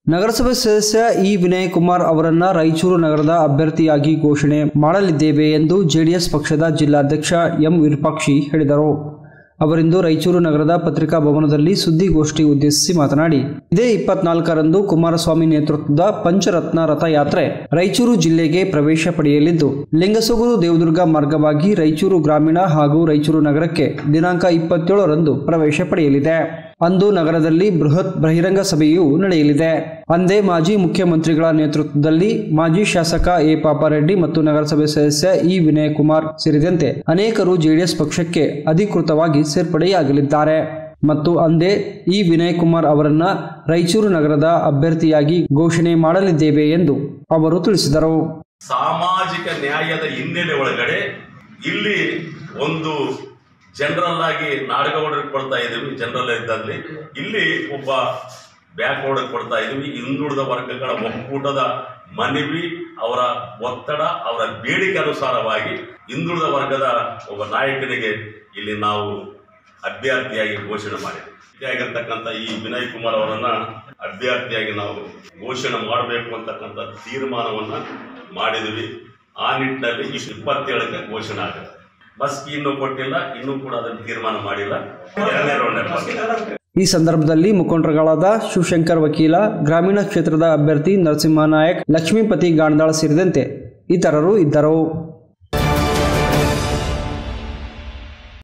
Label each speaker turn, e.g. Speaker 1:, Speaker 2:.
Speaker 1: ನಗರಸಭೆ ಸದಸ್ಯ ಇ ವಿನಯ್ ಕುಮಾರ್ ಅವರನ್ನ ರಾಯಚೂರು ನಗರದ ಅಭ್ಯರ್ಥಿಯಾಗಿ ಘೋಷಣೆ ಮಾಡಲಿದ್ದೇವೆ ಎಂದು ಜೆಡಿಎಸ್ ಪಕ್ಷದ ಜಿಲ್ಲಾಧ್ಯಕ್ಷ ಎಂ ವಿರೂಪಾಕ್ಷಿ ಹೇಳಿದರು ಅವರಿಂದು ರಾಯಚೂರು ನಗರದ ಪತ್ರಿಕಾ ಭವನದಲ್ಲಿ ಸುದ್ದಿಗೋಷ್ಠಿ ಉದ್ದೇಶಿಸಿ ಮಾತನಾಡಿ ಇದೇ ಇಪ್ಪತ್ನಾಲ್ಕರಂದು ಕುಮಾರಸ್ವಾಮಿ ನೇತೃತ್ವದ ಪಂಚರತ್ನ ರಥಯಾತ್ರೆ ರಾಯಚೂರು ಜಿಲ್ಲೆಗೆ ಪ್ರವೇಶ ಪಡೆಯಲಿದ್ದು ಲಿಂಗಸೂಗೂರು ದೇವದುರ್ಗ ಮಾರ್ಗವಾಗಿ ರಾಯಚೂರು ಗ್ರಾಮೀಣ ಹಾಗೂ ರಾಯಚೂರು ನಗರಕ್ಕೆ ದಿನಾಂಕ ಇಪ್ಪತ್ತೇಳರಂದು ಪ್ರವೇಶ ಪಡೆಯಲಿದೆ ಅಂದು ನಗರದಲ್ಲಿ ಬೃಹತ್ ಬಹಿರಂಗ ಸಭೆಯೂ ನಡೆಯಲಿದೆ ಅಂದೇ ಮಾಜಿ ಮುಖ್ಯಮಂತ್ರಿಗಳ ನೇತೃತ್ವದಲ್ಲಿ ಮಾಜಿ ಶಾಸಕ ಎ ಪಾಪಾರೆಡ್ಡಿ ಮತ್ತು ನಗರಸಭೆ ಸದಸ್ಯ ಇ ವಿನಯ್ ಕುಮಾರ್ ಸೇರಿದಂತೆ ಅನೇಕರು ಜೆಡಿಎಸ್ ಪಕ್ಷಕ್ಕೆ ಅಧಿಕೃತವಾಗಿ ಸೇರ್ಪಡೆಯಾಗಲಿದ್ದಾರೆ ಮತ್ತು ಅಂದೇ ಇ ವಿನಯ್ ಕುಮಾರ್ ಅವರನ್ನ ರಾಯಚೂರು ನಗರದ ಅಭ್ಯರ್ಥಿಯಾಗಿ ಘೋಷಣೆ ಮಾಡಲಿದ್ದೇವೆ ಎಂದು ಅವರು ತಿಳಿಸಿದರು
Speaker 2: ಸಾಮಾಜಿಕ ನ್ಯಾಯದ ಹಿನ್ನೆಲೆ ಒಳಗಡೆ ಇಲ್ಲಿ ಒಂದು ಜನರಲ್ ಆಗಿ ನಾಡಗೌಡರಿಗೆ ಕೊಡ್ತಾ ಇದ್ದೀವಿ ಜನರಲ್ ಇದ್ದಲ್ಲಿ ಇಲ್ಲಿ ಒಬ್ಬ ಬ್ಯಾಕ್ವರ್ಡ್ ಕೊಡ್ತಾ ಇದ್ದೀವಿ ಹಿಂದುಳಿದ ವರ್ಗಗಳ ಒಕ್ಕೂಟದ ಮನವಿ ಅವರ ಒತ್ತಡ ಅವರ ಬೇಡಿಕೆ ಅನುಸಾರವಾಗಿ ಹಿಂದುಳಿದ ವರ್ಗದ ಒಬ್ಬ ನಾಯಕನಿಗೆ ಇಲ್ಲಿ ನಾವು ಅಭ್ಯರ್ಥಿಯಾಗಿ ಘೋಷಣೆ ಮಾಡಿದ್ವಿ ಆಗಿರ್ತಕ್ಕಂಥ ಈ ವಿನಯ್ ಕುಮಾರ್ ಅವರನ್ನ ಅಭ್ಯರ್ಥಿಯಾಗಿ ನಾವು ಘೋಷಣೆ ಮಾಡಬೇಕು ಅಂತಕ್ಕಂಥ ತೀರ್ಮಾನವನ್ನ ಮಾಡಿದ್ವಿ ಆ ನಿಟ್ಟಿನಲ್ಲಿ ಇಷ್ಟು ಇಪ್ಪತ್ತೇಳಕ್ಕೆ ಘೋಷಣೆ ಆಗುತ್ತೆ ಬಸ್ ಇನ್ನೂ ಕೊಟ್ಟಿಲ್ಲ ಇನ್ನೂ ಕೂಡ ಅದನ್ನು ತೀರ್ಮಾನ ಮಾಡಿಲ್ಲ ಎರಡನೇ ರೌಂಡ್
Speaker 1: ಈ ಸಂದರ್ಭದಲ್ಲಿ ಮುಖಂಡರುಗಳಾದ ಶಿವಶಂಕರ್ ವಕೀಲ ಗ್ರಾಮೀಣ ಕ್ಷೇತ್ರದ ಅಭ್ಯರ್ಥಿ ನರಸಿಂಹ ನಾಯಕ್ ಲಕ್ಷ್ಮೀಪತಿ ಗಾಣದಾಳ್ ಸೇರಿದಂತೆ ಇತರರು ಇದ್ದರು